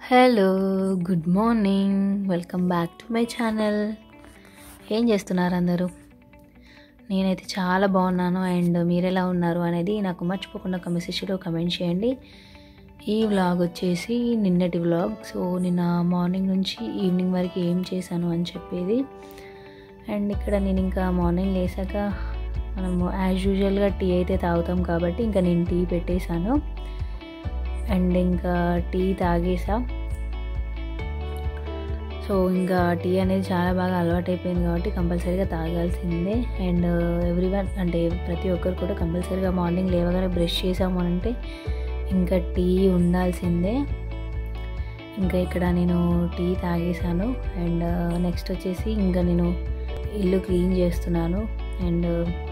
hello good morning welcome back to my channel ఏం చేస్తున్నారు అందరూ నేనైతే చాలా బాగున్నాను అండ్ మీరు ఎలా ఉన్నారు అనేది నాకు మర్చిపోకుండా ఒక మెసేజ్లో కమెంట్ చేయండి ఈ వ్లాగ్ వచ్చేసి నిన్నటి వ్లాగ్ సో నిన్న మార్నింగ్ నుంచి ఈవినింగ్ వరకు ఏం చేశాను అని చెప్పేది అండ్ ఇక్కడ నేను ఇంకా మార్నింగ్ లేసాక మనము యాజ్ యూజువల్గా టీ అయితే తాగుతాం కాబట్టి ఇంకా నేను టీ పెట్టేశాను అండ్ ఇంకా టీ తాగేసా సో ఇంకా టీ అనేది చాలా బాగా అలవాటు అయిపోయింది కాబట్టి కంపల్సరీగా తాగాల్సిందే అండ్ ఎవ్రీ వన్ అంటే ప్రతి ఒక్కరు కూడా కంపల్సరీగా మార్నింగ్ లేవగానే బ్రష్ చేసాము అంటే ఇంకా టీ ఉండాల్సిందే ఇంకా ఇక్కడ నేను టీ తాగేసాను అండ్ నెక్స్ట్ వచ్చేసి ఇంకా నేను ఇల్లు క్లీన్ చేస్తున్నాను అండ్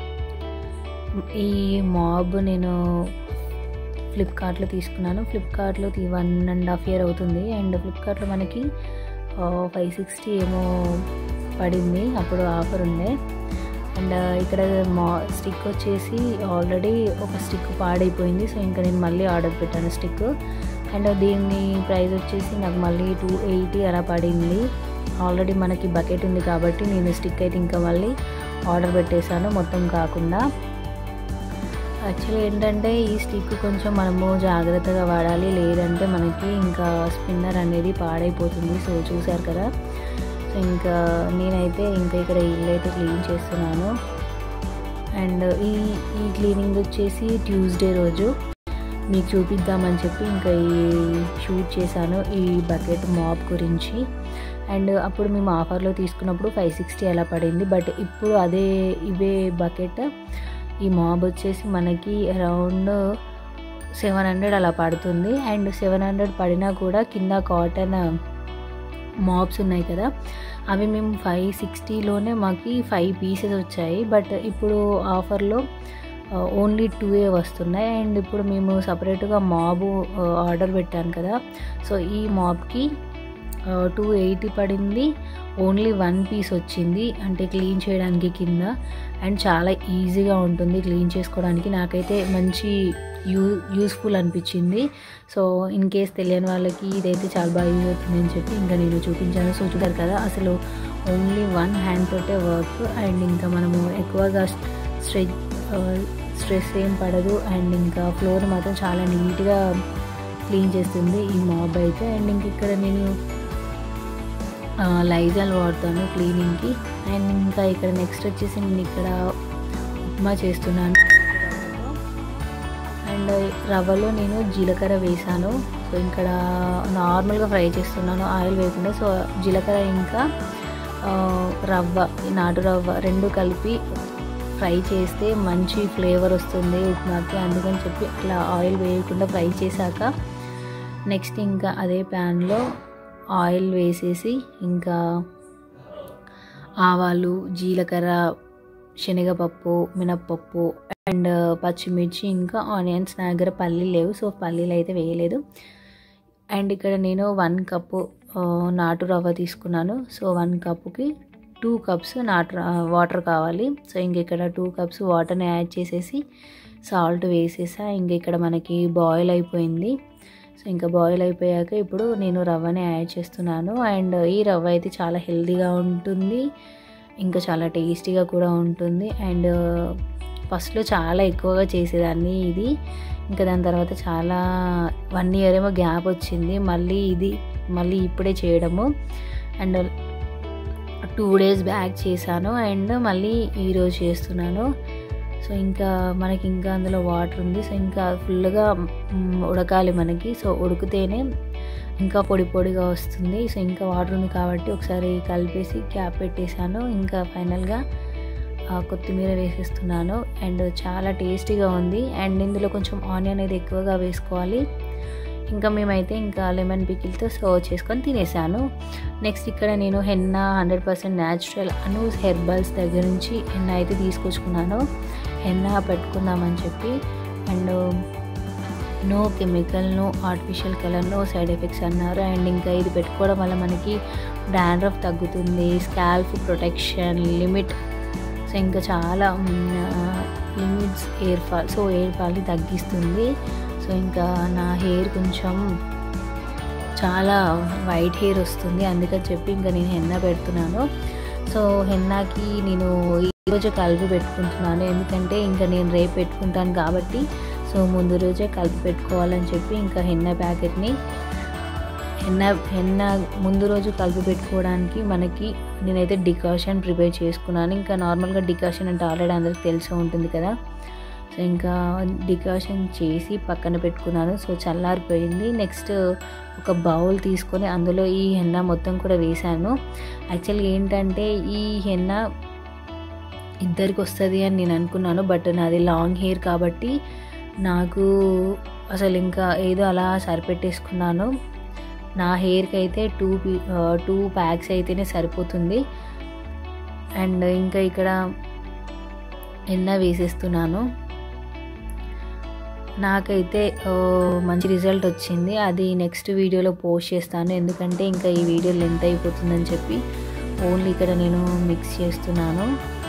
ఈ మాబ్ నేను ఫ్లిప్కార్ట్లో తీసుకున్నాను ఫ్లిప్కార్ట్లో వన్ అండ్ హాఫ్ ఇయర్ అవుతుంది అండ్ ఫ్లిప్కార్ట్లో మనకి ఫైవ్ సిక్స్టీ ఏమో పడింది అప్పుడు ఆఫర్ ఉండే అండ్ ఇక్కడ మా స్టిక్ వచ్చేసి ఆల్రెడీ ఒక స్టిక్ పాడైపోయింది సో ఇంకా నేను మళ్ళీ ఆర్డర్ పెట్టాను స్టిక్ అండ్ దీని ప్రైస్ వచ్చేసి నాకు మళ్ళీ టూ ఎయిటీ అలా పడింది ఆల్రెడీ మనకి బకెట్ ఉంది కాబట్టి నేను స్టిక్ అయితే ఇంకా మళ్ళీ ఆర్డర్ పెట్టేశాను మొత్తం కాకుండా యాక్చువల్లీ ఏంటంటే ఈ స్టిక్ కొంచెం మనము జాగ్రత్తగా వాడాలి లేదంటే మనకి ఇంకా స్పిన్నర్ అనేది పాడైపోతుంది సో చూసారు కదా సో ఇంకా నేనైతే ఇంకా ఇక్కడ ఇల్లు అయితే క్లీన్ చేస్తున్నాను అండ్ ఈ ఈ క్లీనింగ్ వచ్చేసి ట్యూస్డే రోజు మీకు చూపిద్దామని చెప్పి ఇంకా ఈ షూట్ చేశాను ఈ బకెట్ మాప్ గురించి అండ్ అప్పుడు మేము ఆఫర్లో తీసుకున్నప్పుడు ఫైవ్ సిక్స్టీ అలా పడింది బట్ ఇప్పుడు అదే ఇవే బకెట్ ఈ మాబ్ వచ్చేసి మనకి అరౌండ్ సెవెన్ హండ్రెడ్ అలా పడుతుంది అండ్ సెవెన్ హండ్రెడ్ పడినా కూడా కింద కాటన్ మాబ్స్ ఉన్నాయి కదా అవి మేము ఫైవ్ సిక్స్టీలోనే మాకు ఫైవ్ పీసెస్ వచ్చాయి బట్ ఇప్పుడు ఆఫర్లో ఓన్లీ టూ ఏ వస్తున్నాయి అండ్ ఇప్పుడు మేము సపరేట్గా మాబ్ ఆర్డర్ పెట్టాను కదా సో ఈ మాబ్కి టూ ఎయిటీ పడింది ఓన్లీ వన్ పీస్ వచ్చింది అంటే క్లీన్ చేయడానికి కింద అండ్ చాలా ఈజీగా ఉంటుంది క్లీన్ చేసుకోవడానికి నాకైతే మంచి యూ యూస్ఫుల్ అనిపించింది సో ఇన్ కేస్ తెలియని వాళ్ళకి ఇదైతే చాలా బాగా యూజ్ అవుతుంది అని చెప్పి ఇంకా నేను చూపించాను సో చూడారు కదా అసలు ఓన్లీ వన్ హ్యాండ్ తోటే వర్క్ అండ్ ఇంకా మనము ఎక్కువగా స్ట్రెచ్ స్ట్రెస్ ఏం పడదు అండ్ ఇంకా ఫ్లోర్ మాత్రం చాలా నీట్గా క్లీన్ చేస్తుంది ఈ మాబ్ అయితే అండ్ ఇంక ఇక్కడ నేను లైజాల్ వాడతాను క్లీనింగ్కి అండ్ ఇంకా ఇక్కడ నెక్స్ట్ వచ్చేసి నేను ఇక్కడ ఉప్మా చేస్తున్నాను అండ్ రవ్వలో నేను జీలకర్ర వేసాను సో ఇక్కడ నార్మల్గా ఫ్రై చేస్తున్నాను ఆయిల్ వేయకుండా సో జీలకర్ర ఇంకా రవ్వ నాటు రవ్వ రెండు కలిపి ఫ్రై చేస్తే మంచి ఫ్లేవర్ వస్తుంది ఉప్మాకి అందుకని చెప్పి అట్లా ఆయిల్ వేయకుండా ఫ్రై చేశాక నెక్స్ట్ ఇంకా అదే ప్యాన్లో ఆయిల్ వేసేసి ఇంకా ఆవాలు జీలకర్ర శనగపప్పు మినప్పప్పు అండ్ పచ్చిమిర్చి ఇంకా ఆనియన్స్ నా దగ్గర పల్లీలు లేవు సో పల్లీలు అయితే వేయలేదు అండ్ ఇక్కడ నేను వన్ కప్పు నాటు రవ్వ తీసుకున్నాను సో వన్ కప్పుకి టూ కప్స్ నాటు వాటర్ కావాలి సో ఇంక ఇక్కడ టూ కప్స్ వాటర్ని యాడ్ చేసేసి సాల్ట్ వేసేసా ఇంక ఇక్కడ మనకి బాయిల్ అయిపోయింది సో ఇంకా బాయిల్ అయిపోయాక ఇప్పుడు నేను రవ్వని యాడ్ చేస్తున్నాను అండ్ ఈ రవ్వ అయితే చాలా హెల్తీగా ఉంటుంది ఇంకా చాలా టేస్టీగా కూడా ఉంటుంది అండ్ ఫస్ట్లో చాలా ఎక్కువగా చేసేదాన్ని ఇది ఇంకా దాని తర్వాత చాలా వన్ ఇయర్ ఏమో గ్యాప్ వచ్చింది మళ్ళీ ఇది మళ్ళీ ఇప్పుడే చేయడము అండ్ టూ డేస్ బ్యాక్ చేశాను అండ్ మళ్ళీ ఈరోజు చేస్తున్నాను సో ఇంకా మనకి ఇంకా అందులో వాటర్ ఉంది సో ఇంకా ఫుల్గా ఉడకాలి మనకి సో ఉడికితేనే ఇంకా పొడి పొడిగా వస్తుంది సో ఇంకా వాటర్ ఉంది కాబట్టి ఒకసారి కలిపేసి క్యాప్ పెట్టేశాను ఇంకా ఫైనల్గా కొత్తిమీర వేసేస్తున్నాను అండ్ చాలా టేస్టీగా ఉంది అండ్ ఇందులో కొంచెం ఆనియన్ అనేది ఎక్కువగా వేసుకోవాలి ఇంకా మేమైతే ఇంకా లెమన్ పికిల్తో సర్వ్ చేసుకొని తినేసాను నెక్స్ట్ ఇక్కడ నేను henna hundred percent natural Anu's herbals దగ్గర నుంచి హెన్న అయితే తీసుకొచ్చుకున్నాను హెన్న పెట్టుకుందామని చెప్పి and no chemical no artificial colour no side effects అన్నారు అండ్ ఇంకా ఇది పెట్టుకోవడం వల్ల మనకి డాండ్రఫ్ తగ్గుతుంది స్కాల్ఫ్ ప్రొటెక్షన్ లిమిట్ సో ఇంకా చాలా limits hair fall so hair ఫాల్ని తగ్గిస్తుంది సో ఇంకా నా హెయిర్ కొంచెం చాలా వైట్ హెయిర్ వస్తుంది అందుకని చెప్పి ఇంకా నేను హెన్నా పెడుతున్నాను సో హెన్నాకి నేను ఈరోజు కలిపి పెట్టుకుంటున్నాను ఎందుకంటే ఇంకా నేను రేపు పెట్టుకుంటాను కాబట్టి సో ముందు రోజే కలిపి పెట్టుకోవాలని చెప్పి ఇంకా హెన్నా ప్యాకెట్ని హెన్నా హెన్నా ముందు రోజు కలిపి పెట్టుకోవడానికి మనకి నేనైతే డికాషన్ ప్రిపేర్ చేసుకున్నాను ఇంకా నార్మల్గా డికాషన్ అంటే ఆల్రెడీ అందరికి తెలిసి ఉంటుంది కదా సో ఇంకా డికాషన్ చేసి పక్కన పెట్టుకున్నాను సో చల్లారిపోయింది నెక్స్ట్ ఒక బౌల్ తీసుకొని అందులో ఈ హెన్న మొత్తం కూడా వేశాను యాక్చువల్గా ఏంటంటే ఈ హెన్న ఇద్దరికి వస్తుంది అని నేను అనుకున్నాను బట్ నాది లాంగ్ హెయిర్ కాబట్టి నాకు అసలు ఇంకా ఏదో అలా సరిపెట్టేసుకున్నాను నా హెయిర్కి అయితే టూ టూ ప్యాక్స్ అయితేనే సరిపోతుంది అండ్ ఇంకా ఇక్కడ ఎన్న వేసేస్తున్నాను నాకైతే మంచి రిజల్ట్ వచ్చింది అది నెక్స్ట్ వీడియోలో పోస్ట్ చేస్తాను ఎందుకంటే ఇంకా ఈ వీడియో లెంత్ అయిపోతుందని చెప్పి ఓన్లీ ఇక్కడ నేను మిక్స్ చేస్తున్నాను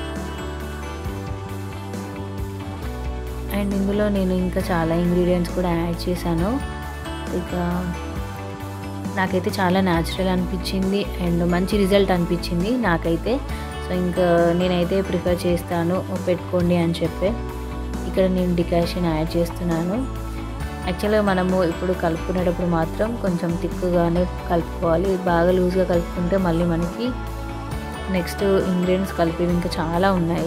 అండ్ ఇందులో నేను ఇంకా చాలా ఇంగ్రీడియంట్స్ కూడా యాడ్ చేశాను ఇక నాకైతే చాలా న్యాచురల్ అనిపించింది అండ్ మంచి రిజల్ట్ అనిపించింది నాకైతే సో ఇంకా నేనైతే ప్రిఫర్ చేస్తాను పెట్టుకోండి అని చెప్పి ఇక్కడ నేను డికాషన్ యాడ్ చేస్తున్నాను యాక్చువల్గా మనము ఇప్పుడు కలుపుకునేటప్పుడు మాత్రం కొంచెం తిక్కుగానే కలుపుకోవాలి బాగా లూజ్గా కలుపుకుంటే మళ్ళీ మనకి నెక్స్ట్ ఇంగ్రీడియంట్స్ కలిపేవి ఇంకా చాలా ఉన్నాయి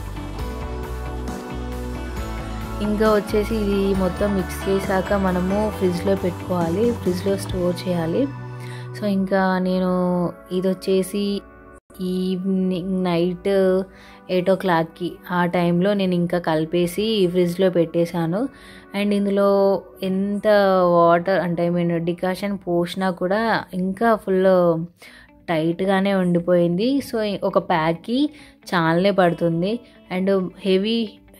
ఇంకా వచ్చేసి ఇది మొత్తం మిక్స్ చేశాక మనము ఫ్రిడ్జ్లో పెట్టుకోవాలి ఫ్రిడ్జ్లో స్టోర్ చేయాలి సో ఇంకా నేను ఇది వచ్చేసి ఈవినింగ్ నైట్ ఎయిట్ ఓ క్లాక్కి ఆ టైంలో నేను ఇంకా కలిపేసి ఫ్రిడ్జ్లో పెట్టేశాను అండ్ ఇందులో ఎంత వాటర్ అంటే ఐ మీన్ డికాషన్ పోసినా కూడా ఇంకా ఫుల్ టైట్గానే ఉండిపోయింది సో ఒక ప్యాక్కి చాలానే పడుతుంది and heavy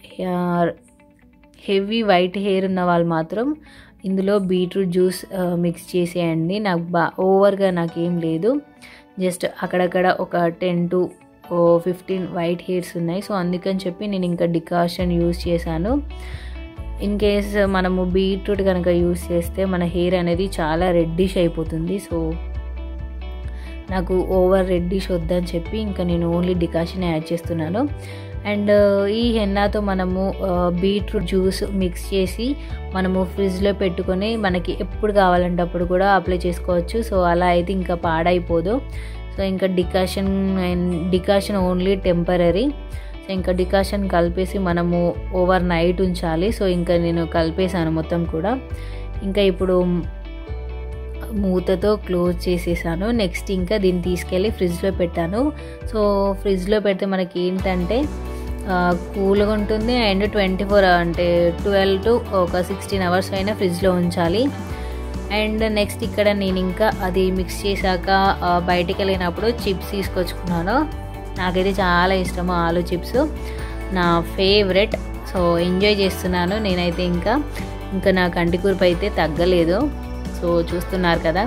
heavy white hair ఉన్న వాళ్ళు మాత్రం ఇందులో బీట్రూట్ జ్యూస్ మిక్స్ చేసేయండి నాకు బా ఓవర్గా నాకేం లేదు జస్ట్ అక్కడక్కడ ఒక ten to fifteen white hairs ఉన్నాయి సో అందుకని చెప్పి నేను ఇంకా డికాషన్ యూస్ చేశాను ఇన్ కేస్ మనము బీట్రూట్ కనుక యూస్ చేస్తే మన హెయిర్ అనేది చాలా రెడ్డిష్ అయిపోతుంది సో నాకు ఓవర్ రెడ్డిష్ వద్దని చెప్పి ఇంకా నేను ఓన్లీ డికాషన్ యాడ్ చేస్తున్నాను అండ్ ఈ హెన్నాతో మనము బీట్రూట్ జ్యూస్ మిక్స్ చేసి మనము ఫ్రిడ్జ్లో పెట్టుకొని మనకి ఎప్పుడు కావాలంటే అప్పుడు కూడా అప్లై చేసుకోవచ్చు సో అలా అయితే ఇంకా పాడైపోదు సో ఇంకా decoction decoction only temporary so ఇంకా డికాషన్ కలిపేసి మనము ఓవర్ నైట్ ఉంచాలి సో ఇంకా నేను కలిపేసాను మొత్తం కూడా ఇంకా ఇప్పుడు మూతతో క్లోజ్ చేసేసాను నెక్స్ట్ ఇంకా దీన్ని తీసుకెళ్ళి ఫ్రిడ్జ్లో పెట్టాను సో ఫ్రిడ్జ్లో పెడితే మనకి ఏంటంటే కూల్గా ఉంటుంది అండ్ ట్వంటీ ఫోర్ అంటే ట్వెల్వ్ టు ఒక సిక్స్టీన్ అవర్స్ అయినా ఫ్రిడ్జ్లో ఉంచాలి అండ్ నెక్స్ట్ ఇక్కడ నేను ఇంకా అది మిక్స్ చేశాక బయటికి వెళ్ళినప్పుడు చిప్స్ తీసుకొచ్చుకున్నాను నాకైతే చాలా ఇష్టము ఆలు చిప్స్ నా ఫేవరెట్ సో ఎంజాయ్ చేస్తున్నాను నేనైతే ఇంకా ఇంకా నా కంటి కూర్పు అయితే తగ్గలేదు సో చూస్తున్నారు కదా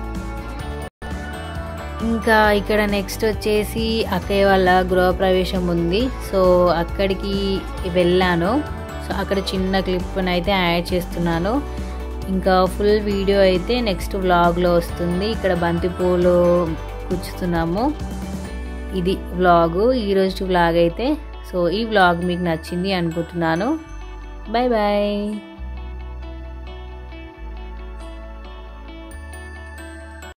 ఇంకా ఇక్కడ నెక్స్ట్ వచ్చేసి అక్కయ్య వాళ్ళ గృహప్రవేశం ఉంది సో అక్కడికి వెళ్ళాను సో అక్కడ చిన్న క్లిప్ని అయితే యాడ్ చేస్తున్నాను ఇంకా ఫుల్ వీడియో అయితే నెక్స్ట్ వ్లాగ్లో వస్తుంది ఇక్కడ బంతిపూలు కూర్చుతున్నాము ఇది వ్లాగు ఈరోజు వ్లాగ్ అయితే సో ఈ వ్లాగ్ మీకు నచ్చింది అనుకుంటున్నాను బాయ్ బాయ్